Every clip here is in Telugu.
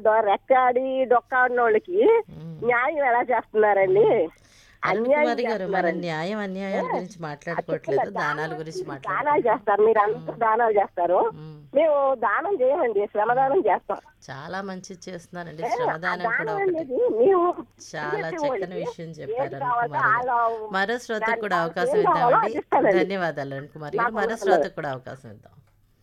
దో- రెక్కాడి డొక్కాడిన వాళ్ళకి న్యాయం ఎలా చేస్తున్నారండి అన్యాయం కుమారి గారు మన చేస్తున్నారండి న్యాయం అన్యాయాల గురించి మాట్లాడుకోవట్లేదు దానాల గురించి దానాలు మాట్లాడుకుంటున్నాం చేస్తారు మీరు అందరూ దానాలు చేస్తారు ఉమ్. మేము దానం చేయమండి శ్రమదానం చేస్తాం చాలా మంచి చేస్తున్నారండి శ్రమదానం కూడా దానం ఒకటి అనేది మేము చాలా చేసే చక్కని వాళ్ళకి విషయం ఏది చెప్పారు అరుణ్ కావాలో కుమార్ గారు వాళ్ళ మరో శ్రోతకు దానికి కూడా కావాల్సిన అవకాశం ఏం కావాలో ఇద్దామండి అది ఇస్తానండి. ధన్యవాదాలు అరుణ్ కుమార్ గారు నాకు మరో అవసరం శ్రోతకు కూడా అవకాశం ఇద్దాం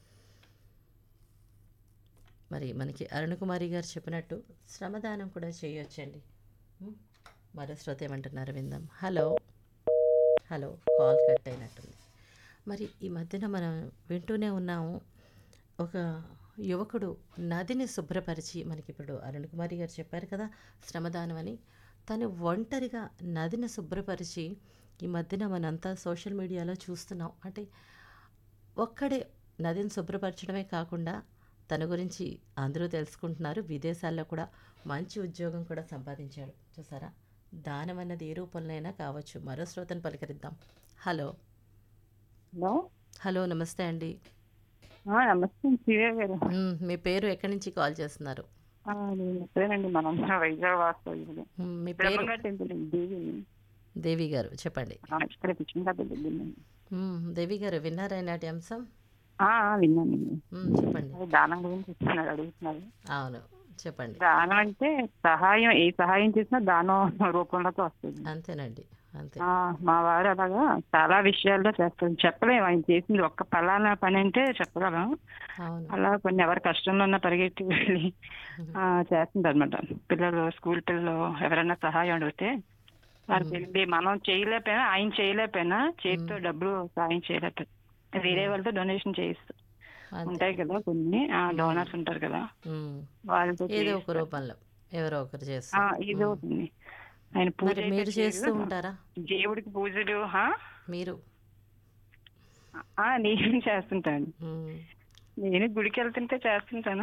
మరి మనకి అరుణ్ కుమారి గారు చెప్పినట్టు శ్రమదానం కూడా చేయొచ్చండి ఉం? మరో శ్రోత ఏమంటున్నారు విందాం హలో హలో కాల్ కట్ అయినట్టుంది మరి ఈ మధ్యన మనం వింటూనే ఉన్నాము ఒక యువకుడు నదిని శుభ్రపరిచి మనకి ఇప్పుడు అరుణ్ కుమారి గారు చెప్పారు కదా శ్రమదానం అని తను ఒంటరిగా నదిని శుభ్రపరిచి ఈ మధ్యన మనంతా సోషల్ మీడియాలో చూస్తున్నాం అంటే ఒక్కడే నదిని శుభ్రపరచడమే కాకుండా తన గురించి అందరూ తెలుసుకుంటున్నారు విదేశాల్లో కూడా మంచి ఉద్యోగం కూడా సంపాదించాడు చూసారా దానం అన్నది ఏ రూపంలోనైనా కావచ్చు మరో శ్రోతను పలకరిద్దాం హలో హలో హలో నమస్తే అండి ఆ, నమస్తే సీరియా గారు మ్, మీ పేరు ఎక్కడి నుంచి కాల్ చేస్తున్నారు ఆ, నేను ఇప్పుడేనండి మనం వైజాగ్ వాస్తవ్యులు మ్, మీ పేరు బ్రహ్మంగా టెంపుల్ అండి దేవి దేవి గారు చెప్పండి ఆ, ఇక్కడ పిచ్చింగా వెళ్ళిందండి మ్, దేవి గారు విన్నారా ఈనాటి అంశం విన్నానండి మ్, చెప్పండి అదే దానం గురించి ఇస్తున్నారు అడుగుతున్నారు అవును చెప్పండి దానం అంటే సహాయం ఏ సహాయం చేసినా దానం రూపంలోకి వస్తుంది అంతేనండి అంతే ఆ, మా వారు అలాగా చాలా విషయాల్లో చేస్తారు చెప్పలేము ఆయన చేసింది ఒక్క పలానా పని అంటే చెప్పగలం అవును అలా కొన్ని ఎవరి కష్టంలో ఉన్న పరిగెత్తి వెళ్ళి ఆ, చేస్తుంటారు అనమాట పిల్లలు స్కూల్ పిల్లలు ఎవరైనా సహాయం అడిగితే వారికి వెళ్ళి మనం చేయలేకపోయినా ఆయన చేయలేకపోయినా చేతితో డబ్బులు సాయం చేయలేకపోయినా వేరే వాళ్ళతో డొనేషన్ చేయిస్తూ అంతే ఉంటాయి కదా కొన్ని డోనర్స్ ఉంటారు కదా మ్, వాళ్ళతో ఏదో చేయిస్తారు. ఒక రూపంలో ఎవరో ఒకరు ఆ, చేస్తారు ఇది అవుతుంది ఆయన పూజ మరి అయితే మీరు చేస్తూ చేయరు. ఉంటారా దేవుడికి పూజలు హా? మీరు ఆ, నేను చేస్తుంటాను మ్, నేను గుడికి వెళ్తుంటే చేస్తుంటాను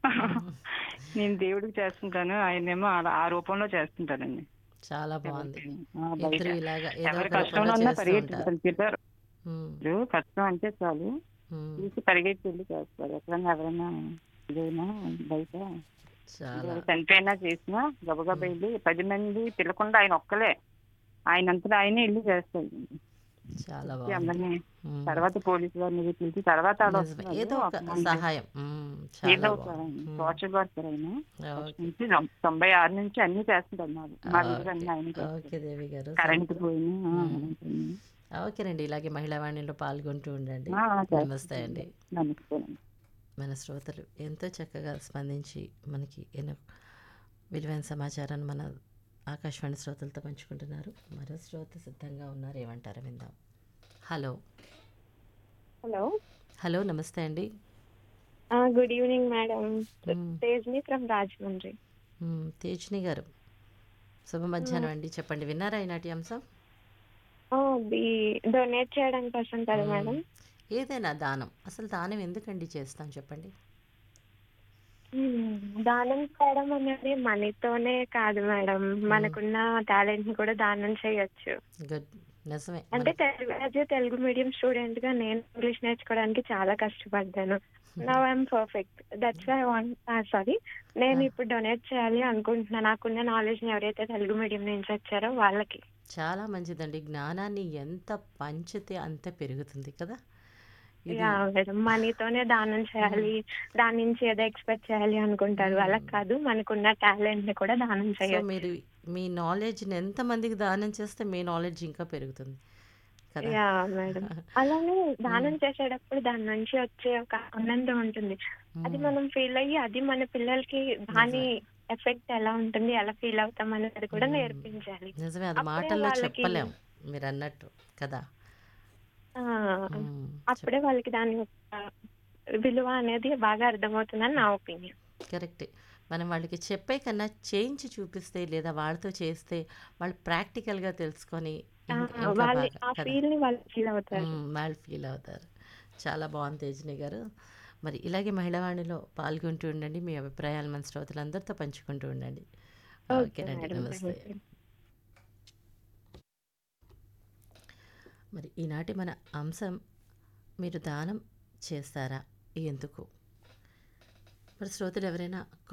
నేను దేవుడికి చేస్తుంటాను ఆయనేమో అలా ఆ రూపంలో చేస్తుంటానండి చాలా బాగుంది ఆ, బయట ఇద్దరు ఇలాగా ఏదో ఎవరి ఒక కష్టంలో రూపంలో ఉన్నా చేస్తూ పరిగెత్తుతారు ఉంటారు పిల్లలు మ్, కష్టం అంటే చాలు మ్, తీసి పరిగెత్తి వెళ్ళి చేస్తారు ఎక్కడన్నా ఎవరైనా ఇదైనా బయట చాలా ఎవరు చనిపోయినా చేసినా గబగబా వెళ్ళి పది మంది పిలకుండా ఆయన ఒక్కలే ఆయన అంతటా ఆయనే వెళ్ళి చేస్తారు చాలా వచ్చి బాగుంది అందరినీ మ్, తర్వాత పోలీసు వారిని పిలిచి తర్వాత ఆడ నిజమే. వస్తున్నారు. ఏదో ఒక ఒక మంది సహాయం మ్, ఏదో చాలా ఒక బాగుంది మ్, సోషల్ వర్కర్ ఆయన ఓకే ఫస్ట్ నుంచి తొం- తొంభై ఆరు నుంచి అన్ని చేస్తుంటారు మాకు మా దగ్గర అన్ని ఆయన ఓకే ఓకే దేవి గారు కరెంట్ సంతో- పోయినా ఆ, మ్మ్. ఉంటుంది. ఓకేనండి ఇలాగే మహిళా వాణిలో పాల్గొంటూ ఉండండి ఆ, చేస్తాను. నమస్తే అండి నమస్తే మన శ్రోతలు ఎంతో చక్కగా స్పందించి మనకి ఎన్నో విలువైన సమాచారాన్ని మన ఆకాశవాణి శ్రోతలతో పంచుకుంటున్నారు మరో శ్రోత సిద్ధంగా ఉన్నారు ఏమంటారు విందాం హలో హలో హలో నమస్తే అండి గుడ్ ఈవినింగ్ మేడం మ్మ్. తేజ్ని ఫ్రమ్ రాజమండ్రి మ్మ్, తేజ్ని గారు శుభ మధ్యాహ్నం అండి చెప్పండి విన్నారా ఈనాటి అంశం అది డొనేట్ చేయడం కోసం కదా మేడం మ్మ్. ఏదైనా దానం అసలు దానం ఎందుకండి చేస్తాం చెప్పండి మ్మ్. దానం చేయడం అనేది మనీతోనే కాదు మేడం మనకున్న టాలెంట్ ని కూడా దానం చేయొచ్చు గుడ్ నిజమే అంటే Telugu as a Telugu medium student గా నేను ఇంగ్లీష్ నేర్చుకోవడానికి చాలా కష్టపడ్డాను now I'm perfect that's I want sorry నేను ఇప్పుడు డొనేట్ చేయాలి అనుకుంటున్నా నాకున్న నాలెడ్జ్ ని ఎవరైతే తెలుగు మీడియం నుంచి వచ్చారో వాళ్ళకి చాలా మంచిదండి జ్ఞానాన్ని ఎంత పంచితే అంత పెరుగుతుంది కదా ఇది యా మేడం మనీతోనే దానం చేయాలి దాని నుంచి ఏదో ఎక్స్పెక్ట్ చేయాలి అనుకుంటారు అలా కాదు మనకున్న టాలెంట్ ని కూడా దానం సో చేయొచ్చు మీరు మీ నాలెడ్జ్ని ఎంత మందికి దానం చేస్తే మీ నాలెడ్జ్ ఇంకా పెరుగుతుంది కదా యా మేడం అలానే దానం చేసేటప్పుడు దాని నుంచి వచ్చే ఒక ఆనందం ఉంటుంది అది మనం ఫీల్ అయ్యి అది మన పిల్లలకి దాని ఎఫెక్ట్ ఎలా ఉంటుంది ఎలా ఫీల్ అవుతాం అనేది కూడా నేర్పించాలి నిజమే అది అప్పుడే మాటల్లో వాళ్ళకి- చెప్పలేం మీరు అన్నట్టు కదా ఆ, మ్మ్. అప్పుడే వాళ్ళకి దాని యొక్క విలువ అనేది బాగా అర్థమవుతుందని నా ఒపీనియన్ కరెక్టే మనం వాళ్ళకి చెప్పే కన్నా చేయించి చూపిస్తే లేదా వాళ్ళతో చేస్తే వాళ్ళు ప్రాక్టికల్గా తెలుసుకొని ఇం- ఇంకా వాళ్ళు బాగా ఆ కదా ఫీల్ ని వాళ్ళు ఫీల్ అవుతారు మ్మ్, వాళ్ళు ఫీల్ అవుతారు చాలా బాగుంది తేజని గారు మరి ఇలాగే మహిళవాణిలో పాల్గొంటూ ఉండండి మీ అభిప్రాయాలు మన శ్రోతలందరితో పంచుకుంటూ ఉండండి ఓకే ఓకేనండి మేడం నమస్తే థ్యాంక్ యూ మరి ఈనాటి మన అంశం మీరు దానం చేస్తారా ఎందుకు మరి శ్రోతలు ఎవరైనా